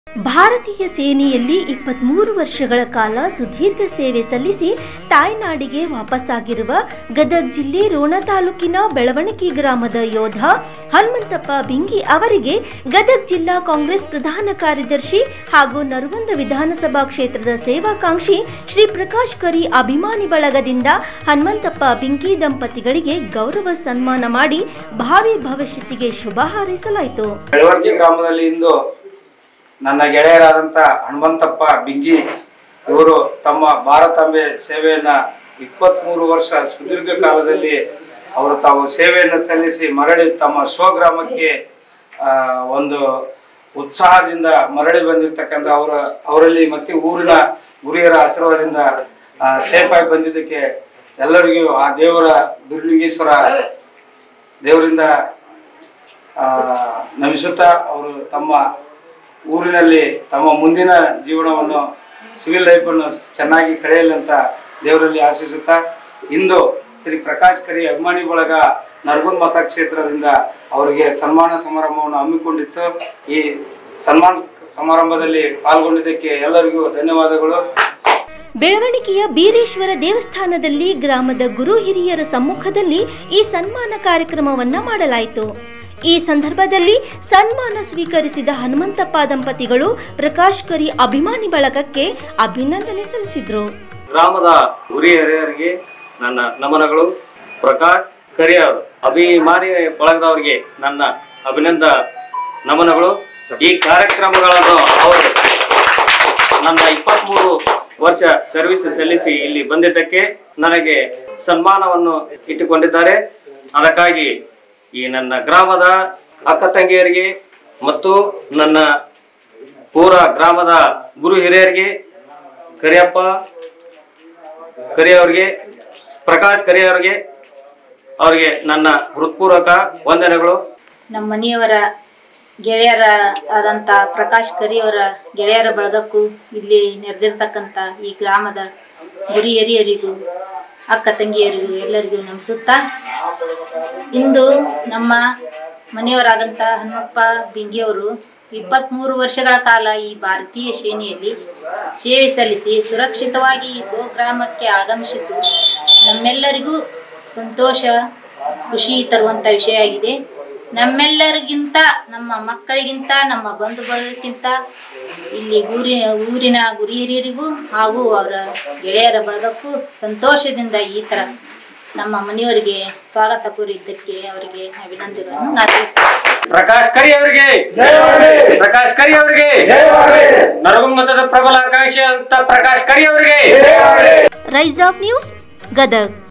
ಭಾರತೀಯ ಸೇನೆಯಲ್ಲಿ ಇಪ್ಪತ್ಮೂರು ವರ್ಷಗಳ ಕಾಲ ಸುದೀರ್ಘ ಸೇವೆ ಸಲ್ಲಿಸಿ ತಾಯ್ನಾಡಿಗೆ ವಾಪಸ್ಸಾಗಿರುವ ಗದಗ ಜಿಲ್ಲೆ ರೋಣ ತಾಲೂಕಿನ ಬೆಳವಣಿಗೆ ಗ್ರಾಮದ ಯೋಧ ಹನುಮಂತಪ್ಪ ಬಿಂಗಿ ಅವರಿಗೆ ಗದಗ ಜಿಲ್ಲಾ ಕಾಂಗ್ರೆಸ್ ಪ್ರಧಾನ ಕಾರ್ಯದರ್ಶಿ ಹಾಗೂ ನರಗುಂದ ವಿಧಾನಸಭಾ ಕ್ಷೇತ್ರದ ಸೇವಾಕಾಂಕ್ಷಿ ಶ್ರೀ ಪ್ರಕಾಶ್ ಕರಿ ಅಭಿಮಾನಿ ಬಳಗದಿಂದ ಹನುಮಂತಪ್ಪ ಬಿಂಗಿ ದಂಪತಿಗಳಿಗೆ ಗೌರವ ಸನ್ಮಾನ ಮಾಡಿ ಭಾವಿ ಭವಿಷ್ಯತ್ತಿಗೆ ಶುಭ ಹಾರೈಸಲಾಯಿತು ಬೆಳವಣಿಗೆ ಗ್ರಾಮದಲ್ಲಿ ಇಂದು ನನ್ನ ಗೆಳೆಯರಾದಂಥ ಹನುಮಂತಪ್ಪ ಬಿಂಗಿ ಇವರು ತಮ್ಮ ಭಾರತಾಂಬೆ ಸೇವೆಯನ್ನ ಇಪ್ಪತ್ತ್ಮೂರು ವರ್ಷ ಸುದೀರ್ಘ ಕಾಲದಲ್ಲಿ ಅವರು ತಾವು ಸೇವೆಯನ್ನು ಸಲ್ಲಿಸಿ ಮರಳಿ ತಮ್ಮ ಸ್ವಗ್ರಾಮಕ್ಕೆ ಆ, ಒಂದು ಉತ್ಸಾಹದಿಂದ ಮರಳಿ ಬಂದಿರ್ತಕ್ಕಂಥ ಅವರ ಅವರಲ್ಲಿ ಮತ್ತೆ ಊರಿನ ಗುರಿಯರ ಆಶೀರ್ವಾದದಿಂದ ಸೇಫ್ ಆಗಿ ಬಂದಿದ್ದಕ್ಕೆ ಎಲ್ಲರಿಗೂ ಆ ದೇವರ ಬಿರ್ಲಿಂಗೇಶ್ವರ ದೇವರಿಂದ ಆ, ನಮಿಸುತ್ತಾ ಅವರು ತಮ್ಮ ಊರಿನಲ್ಲಿ ತಮ್ಮ ಮುಂದಿನ ಜೀವನವನ್ನು ಸಿವಿಲ್ ಲೈಫನ್ನು ಚೆನ್ನಾಗಿ ಕಳೆಯಲಿ ಅಂತ ದೇವರಲ್ಲಿ ಆಶಿಸುತ್ತಾ ಇಂದು ಶ್ರೀ ಪ್ರಕಾಶ್ ಕರಿ ಅಭಿಮಾನಿ ಬಳಗ ನರಗುಂದ್ ಮತಕ್ಷೇತ್ರದಿಂದ ಅವರಿಗೆ ಸನ್ಮಾನ ಸಮಾರಂಭವನ್ನು ಹಮ್ಮಿಕೊಂಡಿತ್ತು ಈ ಸನ್ಮಾನ ಸಮಾರಂಭದಲ್ಲಿ ಪಾಲ್ಗೊಂಡಿದ್ದಕ್ಕೆ ಎಲ್ಲರಿಗೂ ಧನ್ಯವಾದಗಳು ಬೆಳವಣಿಗೆಯ ಬೀರೇಶ್ವರ ದೇವಸ್ಥಾನದಲ್ಲಿ ಗ್ರಾಮದ ಗುರು ಹಿರಿಯರ ಸಮ್ಮುಖದಲ್ಲಿ ಈ ಸನ್ಮಾನ ಕಾರ್ಯಕ್ರಮವನ್ನ ಮಾಡಲಾಯಿತು ಈ ಸಂದರ್ಭದಲ್ಲಿ ಸನ್ಮಾನ ಸ್ವೀಕರಿಸಿದ ಹನುಮಂತಪ್ಪ ದಂಪತಿಗಳು ಪ್ರಕಾಶ್ ಕರಿ ಅಭಿಮಾನಿ ಬಳಗಕ್ಕೆ ಅಭಿನಂದನೆ ಸಲ್ಲಿಸಿದ್ರು ಗ್ರಾಮದ ಗುರಿ ಹಿರಿಯರಿಗೆ ನನ್ನ ನಮನಗಳು ಪ್ರಕಾಶ್ ಕರಿಯರ್ ಅಭಿಮಾನಿ ಬಳಗದವರಿಗೆ ನನ್ನ ಅಭಿನಂದ ನಮನಗಳು ಈ ಕಾರ್ಯಕ್ರಮಗಳನ್ನು ಅವರು ನನ್ನ ಇಪ್ಪತ್ತ್ಮೂರು ವರ್ಷ ಸರ್ವಿಸ್ ಸಲ್ಲಿಸಿ ಇಲ್ಲಿ ಬಂದಿದ್ದಕ್ಕೆ ನನಗೆ ಸನ್ಮಾನವನ್ನು ಇಟ್ಟುಕೊಂಡಿದ್ದಾರೆ ಅದಕ್ಕಾಗಿ ಈ ನನ್ನ ಗ್ರಾಮದ ಅಕ್ಕ ತಂಗಿಯರಿಗೆ ಮತ್ತು ನನ್ನ ಪೂರ ಗ್ರಾಮದ ಗುರು ಹಿರಿಯರಿಗೆ ಕರಿಯಪ್ಪ ಕರಿ ಅವರಿಗೆ ಪ್ರಕಾಶ್ ಕರಿ ಅವರಿಗೆ ಅವರಿಗೆ ನನ್ನ ಹೃತ್ಪೂರ್ವಕ ವಂದನೆಗಳು ನಮ್ಮ ಮನೆಯವರ ಗೆಳೆಯರ ಆದಂಥ ಪ್ರಕಾಶ್ ಕರಿ ಅವರ ಗೆಳೆಯರ ಬಳಗಕ್ಕೂ ಇಲ್ಲಿ ನೆರೆದಿರ್ತಕ್ಕಂಥ ಈ ಗ್ರಾಮದ ಗುರಿ ಹಿರಿಯರಿಗೂ ಅಕ್ಕ ತಂಗಿಯರಿಗೂ ಎಲ್ಲರಿಗೂ ನಮಿಸುತ್ತಾ ಇಂದು ನಮ್ಮ ಮನೆಯವರಾದಂಥ ಹನುಮಪ್ಪ ಬಿಂಗಿಯವರು ಇಪ್ಪತ್ತ್ಮೂರು ವರ್ಷಗಳ ಕಾಲ ಈ ಭಾರತೀಯ ಸೇನೆಯಲ್ಲಿ ಸೇವೆ ಸಲ್ಲಿಸಿ ಸುರಕ್ಷಿತವಾಗಿ ಈ ಸ್ವಗ್ರಾಮಕ್ಕೆ ಆಗಮಿಸಿದ್ದು ನಮ್ಮೆಲ್ಲರಿಗೂ ಸಂತೋಷ ಖುಷಿ ತರುವಂಥ ವಿಷಯ ಆಗಿದೆ ನಮ್ಮೆಲ್ಲರಿಗಿಂತ ನಮ್ಮ ಮಕ್ಕಳಿಗಿಂತ ನಮ್ಮ ಬಂಧು ಬಳಗಕ್ಕಿಂತ ಇಲ್ಲಿ ಊರಿ ಊರಿನ ಗುರಿ ಹಿರಿಯರಿಗೂ ಹಾಗೂ ಅವರ ಗೆಳೆಯರ ಬಳಗಕ್ಕೂ ಸಂತೋಷದಿಂದ ಈ ಥರ ನಮ್ಮ ಮನೆಯವರಿಗೆ ಸ್ವಾಗತ ಕೋರಿದ್ದಕ್ಕೆ ಅವರಿಗೆ ಅಭಿನಂದನೆಗಳನ್ನು ನಾನು ತಿಳಿಸ್ತೇನೆ ಪ್ರಕಾಶ್ ಕರಿ ಅವರಿಗೆ ಪ್ರಕಾಶ್ ಕರಿ ಅವರಿಗೆ ನರಗುಮ್ಮತದ ಪ್ರಬಲ ಆಕಾಂಕ್ಷಿ ಅಂತ ಪ್ರಕಾಶ್ ಕರಿ ಅವರಿಗೆ ರೈಸ್ ಆಫ್ ನ್ಯೂಸ್ ಗದಗ್